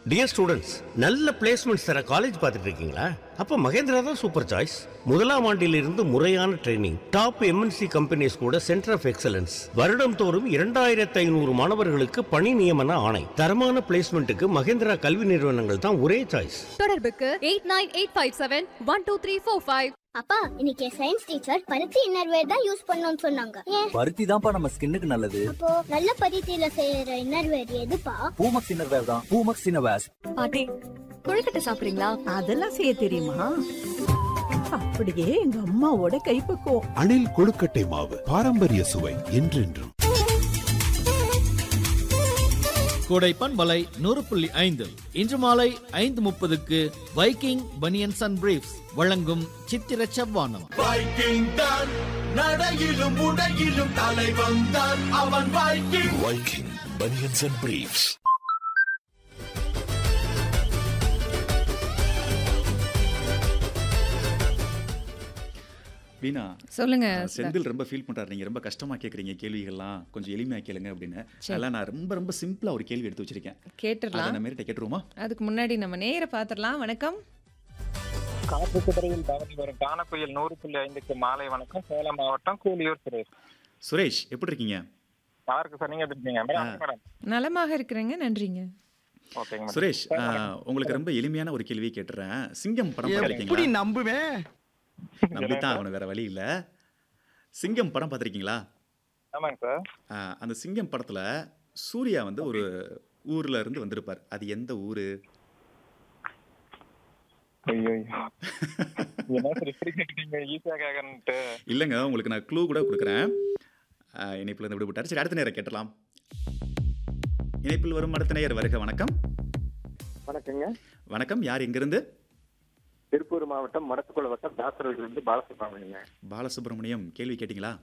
Dear students நல்ல placements தர college பார்த்துட்டு இருக்கீங்களா அப்ப மகேந்திரா தான் சூப்பர் சாய்ஸ் முதலாம் ஆண்டிலிருந்து முறையான ட்ரைனிங் டாப் எம்என்சி கம்பெனிஸ் கூட சென்டர் ஆஃப் எக்ஸலன்ஸ் வருடம் தோறும் இரண்டாயிரத்து ஐநூறு மாணவர்களுக்கு பணி நியமன ஆணை தரமான பிளேஸ்மெண்ட்டுக்கு மகேந்திரா கல்வி நிறுவனங்கள் தான் ஒரே சாய்ஸ் தொடர்புக்கு eight nine eight five seven one two three four five அப்பா இன்னைக்கு சயின்ஸ் டீச்சர் பருத்தி இன்னர்வேர் தான் யூஸ் பண்ணணும்னு சொன்னாங்க ஏன் பருத்தி தான்ப்பா நம்ம ஸ்கின்னுக்கு நல்லது அப்போ நல்ல பருத்தியில செய்யற இன்னர்வேர் எதுப்பா பூமக்ஸ் இன்னர்வேர் தான் பூமக்ஸ் இன்னர்வேர்ஸ் பாட்டி கொழுக்கட்டை சாப்பிடுறீங்களா அதெல்லாம் செய்ய தெரியுமா அப்படியே எங்க அம்மாவோட கைப்பக்குவம் அணில் கொழுக்கட்டை மாவு பாரம்பரிய சுவை என்றென்றும் கோடை பண்பலை நூறு புள்ளி ஐந்து இன்று மாலை ஐந்து முப்பதுக்கு வைக்கிங் பனியன்ஸ் அண்ட் பிரீஃப்ஸ் வழங்கும் சித்திர செவ்வானம் வைக்கிங் தான் நடையிலும் உடையிலும் தலைவன் தான் அவன் Viking Viking banians and briefs வீணா சொல்லுங்க அஹ், செந்தில் ரொம்ப ஃபீல் பண்றாரு நீங்க ரொம்ப கஷ்டமா கேக்குறீங்க கேள்விகள்லாம் கொஞ்சம் எளிமையா கேளுங்க அப்படின்னு அதெல்லாம் நான் ரொம்ப ரொம்ப சிம்பிளா ஒரு கேள்வி எடுத்து வச்சிருக்கேன் அதை கேட்டுடலாம் நம்ம மேரிட்ட கேட்டுருவோமா அதுக்கு முன்னாடி நம்ம நேர பாத்திரலாம் வணக்கம் காற்றுக்குதிரையில் தவறி வரும் காணக்குயில் நூறு புள்ளி ஐந்துக்கு மாலை வணக்கம் சேலம் மாவட்டம் கூலியூர் சுரேஷ் சுரேஷ் எப்படி இருக்கீங்க நல்லா இருக்கு சார் நீங்க எப்படி இருக்கீங்க மேடம் மேடம் நலமாக இருக்கிறேங்க நன்றிங்க ஓகேங்க மேடம் சுரேஷ் அஹ், உங்களுக்கு ரொம்ப எளிமையான ஒரு கேள்வியை கேட்டுறேன் சிங்கம் படம் பார்த்திருக்கீங்களா நம்புவேன் நம்பித்தான் அவனு வேற வழி இல்ல சிங்கம் படம் பார்த்திருக்கீங்களா ஆமாங்க சார் அஹ், அந்த சிங்கம் படத்துல சூர்யா வந்து ஒரு ஊர்ல இருந்து வந்திருப்பார் அது எந்த ஊரு ஐயோ என்ன சார் இப்படி கேட்டீங்க ஈஸியா கேட்கறன்ட்டு இல்லைங்க உங்களுக்கு நான் க்ளூ கூட கொடுக்குறேன் அஹ், இணைப்புல இருந்து விடுபட்டார் சரி அடுத்த நேரம் கேட்டலாம் இணைப்பில் வரும் அடுத்த நேயர் வருக வணக்கம் வணக்கங்க வணக்கம் யார் எங்கிருந்து திருப்பூர் மாவட்டம் மடத்துக்குள வட்டம் தாசரவிலிருந்து பாலசுப்ரமணியங்க பாலசுப்ரமணியம் கேள்வி கேட்டிங்களா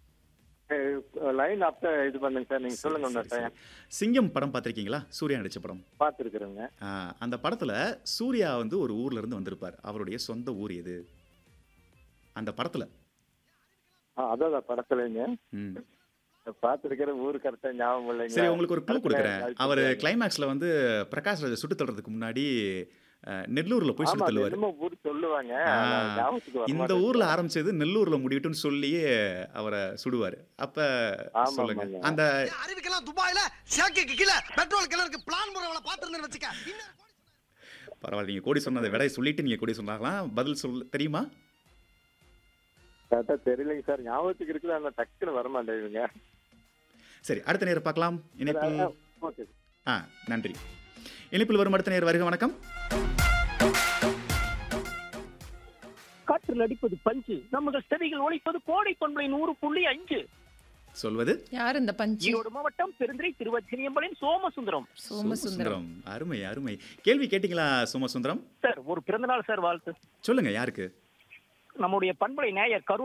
லைன் அப்ப இது பண்ணுங்க சார் நீங்க சொல்லுங்க சரி, இன்னொரு சரி. டைம் சிங்கம் படம் பார்த்திருக்கீங்களா சூர்யா நடிச்ச படம் பார்த்துருக்குறேங்க அஹ், அந்த படத்துல சூர்யா வந்து ஒரு ஊர்ல இருந்து வந்திருப்பார் அவருடைய சொந்த ஊர் எது அந்த படத்துல அதான் படத்துலங்க ம். பார்த்துருக்கிற ஊர் கரெக்டா ஞாபகம் இல்லைங்க சரி உங்களுக்கு ஒரு க்ளூ கொடுக்குறேன் அவர் கிளைமேக்ஸ்ல வந்து பிரகாஷ் ராஜை சுட்டு தள்ளுறதுக்கு முன்னாடி அஹ், நெல்லூர்ல போய் சுட்டு தள்ளுவார் என்னமோ ஊர் சொல்லுவாங்க ஆ, ஆனா ஞாபகத்துக்கு வர இந்த மாட்டேங்குது. ஊர்ல ஆரம்பிச்சது நெல்லூர்ல முடியட்டும்னு சொல்லியே அவரை சுடுவார் அப்ப ஆமா, சொல்லுங்க ஆமாங்க. அந்த அறிவிக்கலாம் துபாயில சேக்கைக்கு கீழே பெட்ரோல் கிணறுக்கு பிளான் முறைகளை பார்த்துருந்தேன்னு வச்சுக்க பரவாயில்ல நீங்க கோடி சொன்னதை விட சொல்லிட்டு நீங்க கோடி சொன்னாங்களாம் பதில் சொல் தெரியுமா கரெக்டா தெரியலைங்க சார் ஞாபகத்துக்கு இருக்குது ஆனா டக்குன்னு வர மாட்டேங்குதுங்க சரி அடுத்த நேரம் பார்க்கலாம் இணைப்பில் ஓகே ஆ நன்றி இணைப்பில் வரும் அடுத்த நேரம் வருக வணக்கம் காற்றில் அடிப்பது பஞ்சு நமது செவிகள் ஒழிப்பது கோடை பண்பலை நூறு புள்ளி அஞ்சு சொல்வது யார் இந்த பஞ்சு ஈரோடு மாவட்டம் பெருந்திரை திருவச்சினியம்பலின் சோமசுந்தரம் சோமசுந்தரம் அருமை அருமை கேள்வி கேட்டிங்களா சோமசுந்தரம் சார் ஒரு பிறந்தநாள் சார் வாழ்த்து சொல்லுங்க யாருக்கு நம்முடைய பண்பலை நேயர் கரு